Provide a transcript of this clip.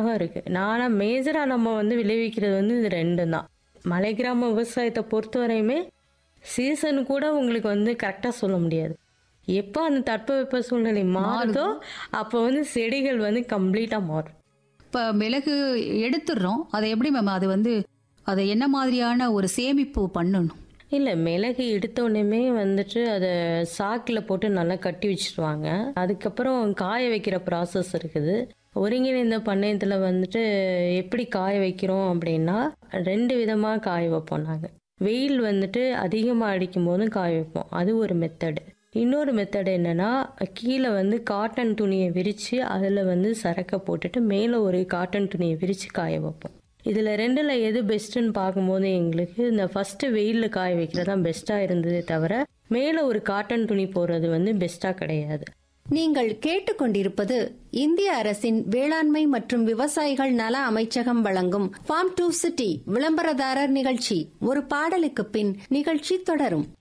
ரகம் இருக்கு நானா மேஜரா நம்ம வந்து விளைவிக்கிறது வந்து இது ரெண்டு தான் மலை கிராம விவசாயத்தை பொறுத்த வரையுமே சீசன் கூட உங்களுக்கு வந்து கரெக்டாக சொல்ல முடியாது எப்போ அந்த தட்பவெப்ப சூழ்நிலை மாறுதோ அப்போ வந்து செடிகள் வந்து கம்ப்ளீட்டாக மாறும் இப்போ மிளகு எடுத்துடுறோம் அதை எப்படி மேம் அது வந்து அதை என்ன மாதிரியான ஒரு சேமிப்பு பண்ணணும் இல்லை மிளகு எடுத்த உடனேமே வந்துட்டு அதை சாக்கில் போட்டு நல்லா கட்டி வச்சிருவாங்க அதுக்கப்புறம் காய வைக்கிற ப்ராசஸ் இருக்குது ஒருங்கிணைந்த பண்ணையத்தில் வந்துட்டு எப்படி காய வைக்கிறோம் அப்படின்னா ரெண்டு விதமாக காய வைப்போம் நாங்கள் வெயில் வந்துட்டு அதிகமாக அடிக்கும் போதும் காய வைப்போம் அது ஒரு மெத்தடு இன்னொரு மெத்தட் என்னன்னா கீழே வந்து காட்டன் துணியை விரித்து அதில் வந்து சரக்கை போட்டுட்டு மேலே ஒரு காட்டன் துணியை விரித்து காய வைப்போம் இதில் ரெண்டில் எது பெஸ்ட்டுன்னு பார்க்கும்போது எங்களுக்கு இந்த ஃபஸ்ட்டு வெயிலில் காய வைக்கிறது தான் பெஸ்ட்டாக இருந்ததே தவிர மேலே ஒரு காட்டன் துணி போடுறது வந்து பெஸ்ட்டாக கிடையாது நீங்கள் கேட்டுக்கொண்டிருப்பது இந்திய அரசின் வேளாண்மை மற்றும் விவசாயிகள் நல அமைச்சகம் வழங்கும் ஃபார்ம் டு சிட்டி விளம்பரதாரர் நிகழ்ச்சி ஒரு பாடலுக்கு பின் நிகழ்ச்சி தொடரும்